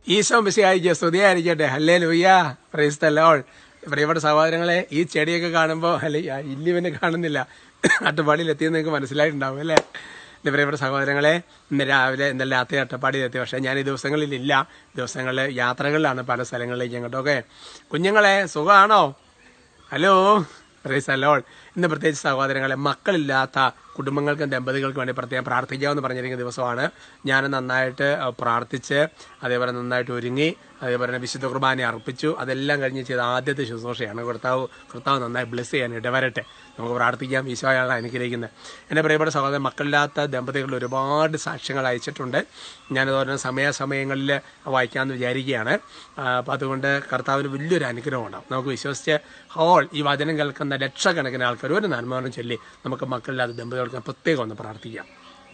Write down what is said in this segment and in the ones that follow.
ഈശോ മിശിഹായിക്ക് സ്തുതിയായിരിക്കട്ടെ ഹല്ലേ ലൂയ്യ പ്രൈസ് ദ ലോൾ പ്രിയപ്പെട്ട സഹോദരങ്ങളെ ഈ ചെടിയൊക്കെ കാണുമ്പോൾ അല്ലെ ഇല്ലിവനെ കാണുന്നില്ല അട്ടപ്പാടിയിൽ എത്തിയെന്ന് നിങ്ങൾക്ക് മനസ്സിലായിട്ടുണ്ടാവും അല്ലേ എൻ്റെ പ്രിയപ്പെട്ട സഹോദരങ്ങളെ ഇന്ന് രാവിലെ ഇന്നലെ രാത്രി അട്ടപ്പാടിയിൽ എത്തി പക്ഷേ ഞാൻ ഈ ദിവസങ്ങളിലില്ല ദിവസങ്ങളിൽ യാത്രകളിലാണ് പല സ്ഥലങ്ങളിലേക്ക് അങ്ങോട്ടൊക്കെ കുഞ്ഞുങ്ങളെ സുഖമാണോ ഹലോ പ്രൈസ് അലോൾ ഇന്ന് പ്രത്യേകിച്ച് സഹോദരങ്ങളെ മക്കളില്ലാത്ത കുടുംബങ്ങൾക്കും ദമ്പതികൾക്കും വേണ്ടി പ്രത്യേകം പ്രാർത്ഥിക്കാമെന്ന് പറഞ്ഞിരിക്കുന്ന ദിവസമാണ് ഞാൻ നന്നായിട്ട് അഹ്, പ്രാർത്ഥിച്ച് അതേപോലെ നന്നായിട്ട് ഒരുങ്ങി അതേപോലെ തന്നെ വിശുദ്ധ കുർബാന അർപ്പിച്ചു അതെല്ലാം കഴിഞ്ഞ് ചെയ്ത ആദ്യത്തെ ശുശ്രൂഷയാണ് കർത്താവ് കർത്താവ് നന്നായി ബ്ലെസ് ചെയ്യാൻ ഇടവരട്ടെ നമുക്ക് പ്രാർത്ഥിക്കാം ഈശോയാണ് അനുഗ്രഹിക്കുന്നത് എൻ്റെ പ്രിയപ്പെട്ട സഹോദരൻ മക്കളില്ലാത്ത ദമ്പതികൾ ഒരുപാട് സാക്ഷ്യങ്ങൾ അയച്ചിട്ടുണ്ട് ഞാനതുപോലെ സമയാസമയങ്ങളിൽ വായിക്കാമെന്ന് വിചാരിക്കുകയാണ് അപ്പം അതുകൊണ്ട് കർത്താവിന് വലിയൊരു അനുഗ്രഹം ഉണ്ടാവും നമുക്ക് വിശ്വസിച്ച് ഹോൾ ഈ വചനം കേൾക്കുന്ന ലക്ഷക്കണക്കിന് ആൾക്കാർ ഒരു നന്മകളും ചൊല്ലി നമുക്ക് മക്കളില്ലാത്ത ദമ്പതികൾക്ക് പ്രത്യേകം ഒന്ന് പ്രാർത്ഥിക്കാം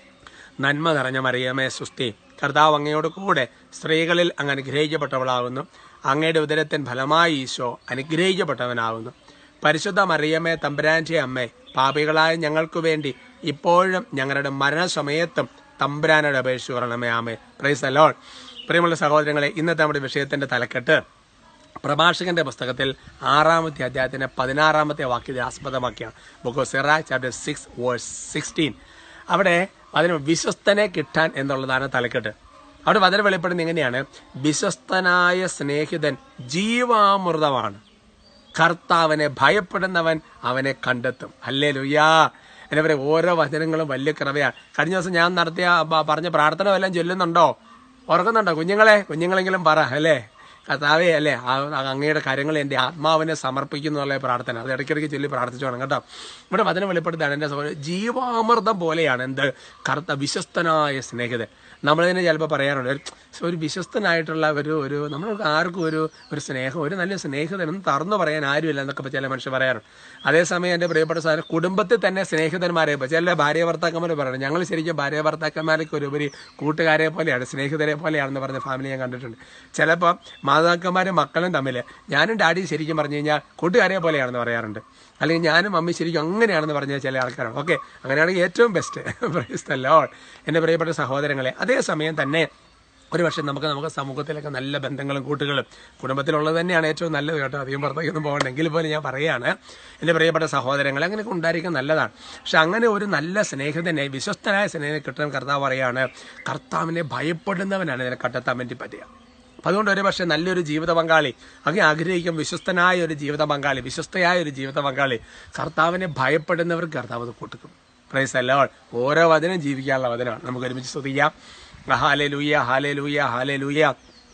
നന്മ നിറഞ്ഞ മറിയമേ സുസ്തി കർത്താവ് അങ്ങയോട് കൂടെ സ്ത്രീകളിൽ അങ്ങ് അനുഗ്രഹിക്കപ്പെട്ടവളാകുന്നു അങ്ങയുടെ ഉദരത്തിൻ ഫലമായി ഈശോ അനുഗ്രഹിക്കപ്പെട്ടവനാകുന്നു പരിശുദ്ധ മറിയമേ തമ്പുരാൻ്റെ അമ്മേ പാപികളായ ഞങ്ങൾക്ക് വേണ്ടി ഇപ്പോഴും ഞങ്ങളുടെ മരണസമയത്തും തമ്പുരാനോട് അപേക്ഷിച്ചു കൊള്ളണമേ ആമേ പ്രൈസ് അലോൾ പ്രിയമുള്ള സഹോദരങ്ങളെ ഇന്നത്തെ നമ്മുടെ വിഷയത്തിന്റെ തലക്കെട്ട് പ്രഭാഷകന്റെ പുസ്തകത്തിൽ ആറാമത്തെ അധ്യായത്തിന്റെ പതിനാറാമത്തെ വാക്യത്തെ ആസ്പദമാക്കിയാണ് book of Sira chapter six verse sixteen അവിടെ അതിന് വിശ്വസ്തനെ കിട്ടാൻ എന്നുള്ളതാണ് തലക്കെട്ട് അവിടെ വചനം വെളിപ്പെടുന്നത് എങ്ങനെയാണ് വിശ്വസ്തനായ സ്നേഹിതൻ ജീവാമൃതമാണ് കർത്താവിനെ ഭയപ്പെടുന്നവൻ അവനെ കണ്ടെത്തും അല്ലേ ലുയ്യാ എന്നെ പറയാം ഓരോ വചനങ്ങളും വലിയ കൃപയാണ് കഴിഞ്ഞ ദിവസം ഞാൻ നടത്തിയ പ- പറഞ്ഞ പ്രാർത്ഥന വല്ലതും ചൊല്ലുന്നുണ്ടോ ഓർക്കുന്നുണ്ടോ കുഞ്ഞുങ്ങളെ കുഞ്ഞുങ്ങളെങ്കിലും പറ അല്ലേ കർത്താവേ അല്ലേ ആ അങ്ങയുടെ കാര്യങ്ങൾ എൻ്റെ ആത്മാവിനെ സമർപ്പിക്കുന്നു എന്നുള്ള പ്രാർത്ഥന അത് ഇടയ്ക്കിടയ്ക്ക് ചൊല്ലി പ്രാർത്ഥിച്ചു വേണം കേട്ടോ ഇവിടെ വചനം വെളിപ്പെടുത്താണ് എൻ്റെ സഹോദരൻ ജീവാമൃതം പോലെയാണ് എന്ത് കറുത്ത വിശ്വസ്തനായ സ്നേഹിതൻ നമ്മളിതിനെ ചിലപ്പോൾ പറയാറുണ്ട് ഒരു- ഒരു വിശ്വസ്തനായിട്ടുള്ള ഒരു ഒരു നമ്മൾ ആർക്കും ഒരു ഒരു സ്നേഹം ഒരു നല്ല സ്നേഹിതനും തറന്നു പറയാൻ ആരുമില്ല എന്നൊക്കെ ചില മനുഷ്യർ പറയാറുണ്ട് അതേസമയം എൻ്റെ പ്രിയപ്പെട്ട സാധനം കുടുംബത്തിൽ തന്നെ സ്നേഹിതന്മാരെ ഇപ്പോൾ ചില ഭാര്യ ഭർത്താക്കന്മാർ പറയുന്നത് ഞങ്ങൾ ശരിക്കും ഭാര്യ ഭർത്താക്കന്മാരൊക്കെ ഒരുപരി കൂട്ടുകാരെ പോലെയാണ് സ്നേഹിതരെ പോലെയാണെന്ന് പറഞ്ഞ ഫാമിലി ഞാൻ കണ്ടിട്ടുണ്ട് ചിലപ്പോൾ മാതാക്കന്മാരും മക്കളും തമ്മിൽ ഞാനും ഡാഡിയും ശരിക്കും പറഞ്ഞു കഴിഞ്ഞാൽ കൂട്ടുകാരെ പോലെയാണെന്ന് പറയാറുണ്ട് അല്ലെങ്കിൽ ഞാനും മമ്മി ശരിക്കും അങ്ങനെയാണെന്ന് പറഞ്ഞ ചില ആൾക്കാരാണ് ഓക്കെ അങ്ങനെയാണെങ്കിൽ ഏറ്റവും ബെസ്റ്റ് പ്രൈസ് ലോൾ എൻ്റെ പ്രിയപ്പെട്ട സഹോദരങ്ങളെ അതേസമയം തന്നെ ഒരു പക്ഷേ നമുക്ക് നമുക്ക് സമൂഹത്തിലൊക്കെ നല്ല ബന്ധങ്ങളും കൂട്ടുകളും കുടുംബത്തിലുള്ളത് തന്നെയാണ് ഏറ്റവും നല്ലത് കേട്ടോ അധികം പുറത്തേക്കൊന്നും പോകണ്ട എങ്കിൽ പോലും ഞാൻ പറയുകയാണ് എൻ്റെ പ്രിയപ്പെട്ട സഹോദരങ്ങൾ അങ്ങനെയൊക്കെ ഉണ്ടായിരിക്കാൻ നല്ലതാണ് പക്ഷെ അങ്ങനെ ഒരു നല്ല സ്നേഹിതനെ വിശ്വസ്തനായ സ്നേഹിതനെ കിട്ടാൻ കർത്താവ് പറയാണ് കർത്താവിനെ ഭയപ്പെടുന്നവനാണ് ഇതിനെ കണ്ടെത്താൻ വേണ്ടി പറ്റുക അപ്പം അതുകൊണ്ട് ഒരു പക്ഷേ നല്ലൊരു ജീവിത പങ്കാളി അങ്ങനെ ആഗ്രഹിക്കും വിശ്വസ്തനായ ഒരു ജീവിത പങ്കാളി വിശ്വസ്തയായ ഒരു ജീവിത പങ്കാളി കർത്താവിനെ ഭയപ്പെടുന്നവർക്ക് കർത്താവ് അത് കൊടുക്കും പ്രൈസ് അല്ലോൾ ഓരോ വചനം ജീവിക്കാനുള്ള വചനമാണ് നമുക്ക് ഒരുമിച്ച് സ്തുതിക്കാം ഹാലെ ലൂയ ഹാലെ ലൂയ ഹാലെ ലൂയ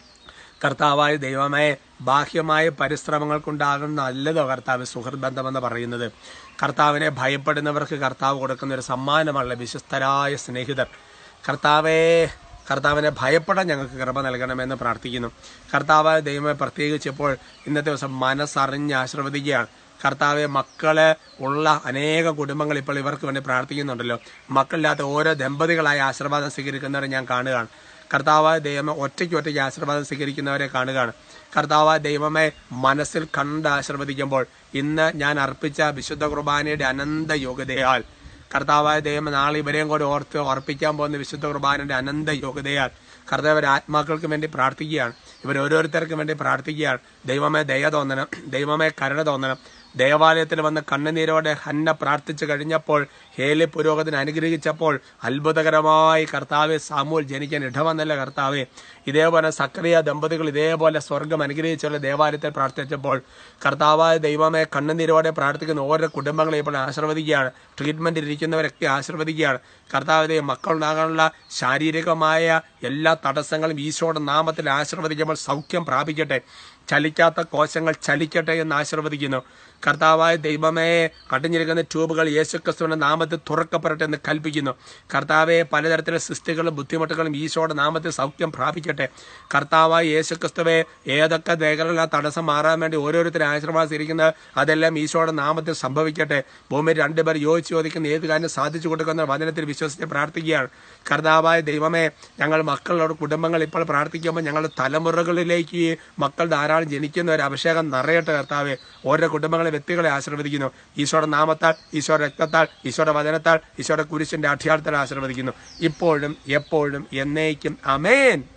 കർത്താവായ ദൈവമേ ബാഹ്യമായ പരിശ്രമങ്ങൾക്കുണ്ടാകുന്ന നല്ലതോ കർത്താവ് സുഹൃത്ത് ബന്ധമെന്ന് പറയുന്നത് കർത്താവിനെ ഭയപ്പെടുന്നവർക്ക് കർത്താവ് കൊടുക്കുന്ന ഒരു സമ്മാനമുള്ള വിശ്വസ്തരായ സ്നേഹിതർ കർത്താവേ കർത്താവിനെ ഭയപ്പെടാൻ ഞങ്ങൾക്ക് കൃപ നൽകണമെന്ന് പ്രാർത്ഥിക്കുന്നു കർത്താവായ ദൈവമേ പ്രത്യേകിച്ച് ഇപ്പോൾ ഇന്നത്തെ ദിവസം മനസ്സറിഞ്ഞ് ആശീർവദിക്കുകയാണ് കർത്താവെ മക്കള് ഉള്ള അനേക കുടുംബങ്ങൾ ഇപ്പോൾ ഇവർക്ക് വേണ്ടി പ്രാർത്ഥിക്കുന്നുണ്ടല്ലോ മക്കളില്ലാത്ത ഓരോ ദമ്പതികളായ ആശീർവാദം സ്വീകരിക്കുന്നവരെ ഞാൻ കാണുകയാണ് കർത്താവായ ദൈവമേ ഒറ്റയ്ക്ക് ഒറ്റയ്ക്ക് ആശീർവാദം സ്വീകരിക്കുന്നവരെ കാണുകയാണ് കർത്താവായ ദൈവമേ മനസ്സിൽ കണ്ട് ആശീർവദിക്കുമ്പോൾ ഇന്ന് ഞാൻ അർപ്പിച്ച വിശുദ്ധ കുർബാനയുടെ അനന്ത യോഗ്യതയാൽ കർത്താവായ ദൈവം നാളെ ഇവരെയും കൂടെ ഓർത്ത് അർപ്പിക്കാൻ പോകുന്ന വിശുദ്ധ കുർബാനയുടെ അനന്ത യോഗ്യതയാൽ കർത്താവ് ആത്മാക്കൾക്ക് വേണ്ടി പ്രാർത്ഥിക്കുകയാണ് ഇവർ ഓരോരുത്തർക്കും വേണ്ടി പ്രാർത്ഥിക്കുകയാണ് ദൈവമേ ദയ തോന്നണം ദൈവമേ കരുണ തോന്നണം ദേവാലയത്തിൽ വന്ന് കണ്ണുനീരോടെ ഹന്ന പ്രാർത്ഥിച്ചു കഴിഞ്ഞപ്പോൾ ഹേലി പുരോഗതിനെ അനുഗ്രഹിച്ചപ്പോൾ അത്ഭുതകരമായി കർത്താവെ സാമൂൽ ജനിക്കാൻ ഇടവന്നല്ല കർത്താവെ ഇതേപോലെ സക്രിയ ദമ്പതികൾ ഇതേപോലെ സ്വർഗം അനുഗ്രഹിച്ചുള്ള ദേവാലയത്തിൽ പ്രാർത്ഥിച്ചപ്പോൾ കർത്താവായ ദൈവമേ കണ്ണുനീരോടെ പ്രാർത്ഥിക്കുന്ന ഓരോ കുടുംബങ്ങളെ ഇപ്പോൾ ആശീർവദിക്കുകയാണ് ട്രീറ്റ്മെന്റിൽ ഇരിക്കുന്നവരൊക്കെ ആശീർവദിക്കുകയാണ് കർത്താവിനെ മക്കളുണ്ടാകാനുള്ള ശാരീരികമായ എല്ലാ തടസ്സങ്ങളും ഈശോയുടെ നാമത്തിൽ ആശീർവദിക്കുമ്പോൾ സൗഖ്യം പ്രാപിക്കട്ടെ ചലിക്കാത്ത കോശങ്ങൾ ചലിക്കട്ടെ എന്ന് ആശീർവദിക്കുന്നു കർത്താവായ ദൈവമേ അടഞ്ഞിരിക്കുന്ന ട്യൂബുകൾ യേശുക്രിസ്തുവിന്റെ നാമത്തിൽ തുറക്കപ്പെടട്ടെ എന്ന് കൽപ്പിക്കുന്നു കർത്താവെ പലതരത്തിലുള്ള സൃഷ്ടികളും ബുദ്ധിമുട്ടുകളും ഈശോയുടെ നാമത്തിൽ സൗഖ്യം പ്രാപിക്കട്ടെ കർത്താവായ യേശുക്രിസ്തുവെ ഏതൊക്കെ മേഖലകളിൽ ആ തടസ്സം മാറാൻ വേണ്ടി ഓരോരുത്തരും ആശീർവാദം ഇരിക്കുന്നത് അതെല്ലാം ഈശോയുടെ നാമത്തിൽ സംഭവിക്കട്ടെ ഭൂമിയിൽ രണ്ടുപേർ യോജിച്ച് ചോദിക്കുന്ന ഏത് കാര്യം സാധിച്ചു കൊടുക്കുന്ന വചനത്തിൽ വിശ്വസിച്ച് പ്രാർത്ഥിക്കുകയാണ് കർത്താവായ ദൈവമേ ഞങ്ങൾ മക്കളോട് കുടുംബങ്ങൾ ഇപ്പോൾ പ്രാർത്ഥിക്കുമ്പോൾ ഞങ്ങളുടെ തലമുറകളിലേക്ക് മക്കൾ ധാരാളം ജനിക്കുന്ന ഒരു അഭിഷേകം നിറയട്ടെ കർത്താവെ ഓരോ കുടുംബങ്ങളെ വ്യക്തികളെ ആശീർവദിക്കുന്നു ഈശോയുടെ നാമത്താൽ ഈശോയുടെ രക്തത്താൽ ഈശോയുടെ വചനത്താൽ ഈശോയുടെ കുരിശിന്റെ അഠ്യാർത്ഥത്താൽ ആശീർവദിക്കുന്നു ഇപ്പോഴും എപ്പോഴും എന്നേക്കും അമേൻ